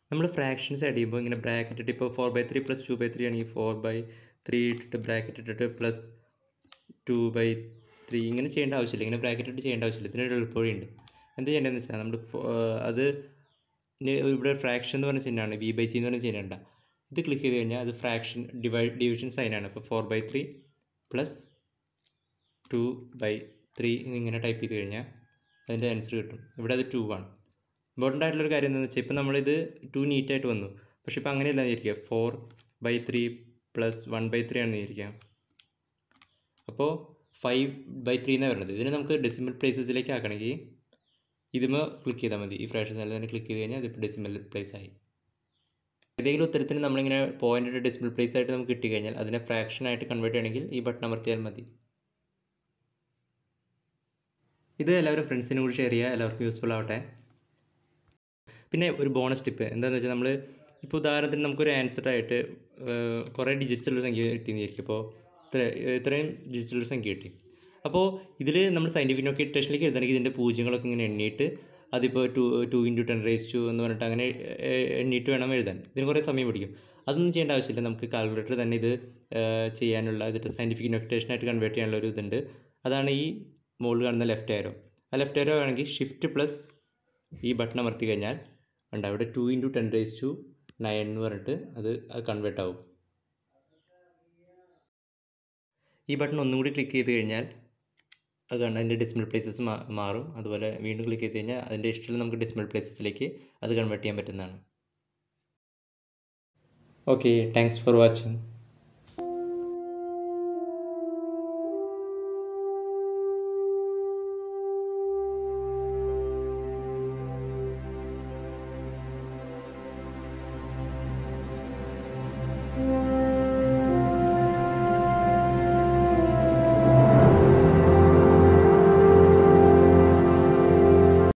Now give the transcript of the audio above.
നമ്മൾ fractions add ചെയ്യുമ്പോൾ ഇങ്ങനെ ബ്രാക്കറ്റ് ഇട്ട് ഇപ്പോൾ four by three plus two by three ആണെങ്കിൽ ഫോർ ബൈ ത്രീ ഇട്ടിട്ട് ബ്രാക്കറ്റ് ഇട്ടിട്ട് പ്ലസ് ടു ബൈ ത്രീ ഇങ്ങനെ ചെയ്യേണ്ട ആവശ്യമില്ല ഇങ്ങനെ ബ്രാക്കറ്റ് ഇട്ട് ചെയ്യേണ്ട ആവശ്യമില്ല ഇതിനൊരു എളുപ്പവഴിയുണ്ട് എന്ത് ചെയ്യേണ്ടതെന്ന് വെച്ചാൽ നമ്മൾ അത് ഇനി ഇവിടെ ഫ്രാക്ഷൻ എന്ന് പറഞ്ഞ ചിഹ്നമാണ് വി ബൈ സി എന്ന് പറഞ്ഞ ചിഹ്നമുണ്ട ഇത് ക്ലിക്ക് ചെയ്ത് കഴിഞ്ഞാൽ അത് ഫ്രാക്ഷൻ ഡിവൈഡ് ഡിവിഷൻ സൈനാണ് അപ്പോൾ four by three plus two by three എന്നിങ്ങനെ ടൈപ്പ് ചെയ്ത് കഴിഞ്ഞാൽ അതിൻ്റെ ആൻസർ കിട്ടും ഇവിടെ അത് ടു ആണ് ഇമ്പോർട്ടൻ്റ് ആയിട്ടുള്ളൊരു കാര്യം എന്താണെന്ന് വെച്ചാൽ ഇപ്പോൾ നമ്മളിത് ടു നീറ്റായിട്ട് വന്നു പക്ഷേ ഇപ്പോൾ അങ്ങനെയല്ല വിചാരിക്കുക four by three plus one by three ആണെന്ന് വിചാരിക്കുക അപ്പോൾ ഫൈവ് ബൈ ത്രീ എന്നാണ് വരുന്നത് ഇതിന് നമുക്ക് ഡെസിമൽ പ്ലേസസിലേക്ക് ആക്കണമെങ്കിൽ ഇതിമ ക്ലിക്ക് ചെയ്താൽ മതി ഈ ഫ്രാക്ഷൻ സെല്ലിൽ തന്നെ ക്ലിക്ക് ചെയ്ത് കഴിഞ്ഞാൽ അതിപ്പോൾ ഡെസിമൽ പ്ലേസ് ആയി ഏതെങ്കിലും ഉത്തരത്തിന് നമ്മളിങ്ങനെ പോയിൻ്റ് ഡെസിമൽ പ്ലേസ് ആയിട്ട് നമുക്ക് കിട്ടിക്കഴിഞ്ഞാൽ അതിനെ ഫ്രാക്ഷൻ ആയിട്ട് കൺവേർട്ട് ചെയ്യണമെങ്കിൽ ഈ ബട്ടൺ അമർത്തിയാൽ മതി ഇത് എല്ലാവരും ഫ്രണ്ട്സിനും കൂടി ഷെയർ ചെയ്യുക എല്ലാവർക്കും യൂസ്ഫുൾ ആവട്ടെ പിന്നെ ഒരു ബോണസ് ടിപ്പ് എന്താണെന്ന് വെച്ചാൽ നമ്മൾ ഇപ്പോൾ ഉദാഹരണത്തിന് നമുക്കൊരു ആൻസർ ആയിട്ട് കുറേ ഡിജിറ്റ്സ് ഉള്ള സംഖ്യ കിട്ടിയെന്ന് വിചാരിക്കും അപ്പോൾ ഇത്ര ഇത്രയും ഡിജിറ്റ്സ് ഉള്ള സംഖ്യ കിട്ടി അപ്പോൾ ഇതിൽ നമ്മൾ സയൻറ്റിഫിക് നൊക്കേറ്റേഷനിലേക്ക് എഴുതണമെങ്കിൽ ഇതിൻ്റെ പൂജ്യങ്ങളൊക്കെ ഇങ്ങനെ എണ്ണിയിട്ട് അതിപ്പോൾ two two into ten raise to എന്ന് പറഞ്ഞിട്ട് അങ്ങനെ എണ്ണിയിട്ട് വേണം എഴുതാൻ ഇതിന് കുറേ സമയം പിടിക്കും അതൊന്നും ചെയ്യേണ്ട ആവശ്യമില്ല നമുക്ക് കാൽക്കുലേറ്റർ തന്നെ ഇത് ചെയ്യാനുള്ള ഇതിട്ട് സയൻറ്റിഫിക് നൊക്കേറ്റേഷനായിട്ട് കൺവേർട്ട് ചെയ്യാനുള്ള ഒരു ഇതുണ്ട് അതാണ് ഈ മുകളിൽ കാണുന്ന ലെഫ്റ്റ് ആരോ ആ ലെഫ്റ്റ് ആരോ ആണെങ്കിൽ ഷിഫ്റ്റ് പ്ലസ് ഈ ബട്ടൺ അമർത്തി കഴിഞ്ഞാൽ ഉണ്ട് അവിടെ two into ten raise to nine എന്ന് പറഞ്ഞിട്ട് അത് കൺവേർട്ട് ആവും ഈ ബട്ടൺ ഒന്നും കൂടി ക്ലിക്ക് ചെയ്ത് കഴിഞ്ഞാൽ അത് കണ്ട് അതിൻ്റെ ഡെസിമൽ പ്ലേസസ് മാറും അതുപോലെ വീണ്ടും ക്ലിക്ക് ചെയ്ത് കഴിഞ്ഞാൽ അതിൻ്റെ ഇഷ്ടത്തിൽ നമുക്ക് ഡെസിമൽ പ്ലേസസിലേക്ക് അത് കൺവേർട്ട് ചെയ്യാൻ പറ്റുന്നതാണ് ഓക്കെ താങ്ക്സ് ഫോർ വാച്ചിങ്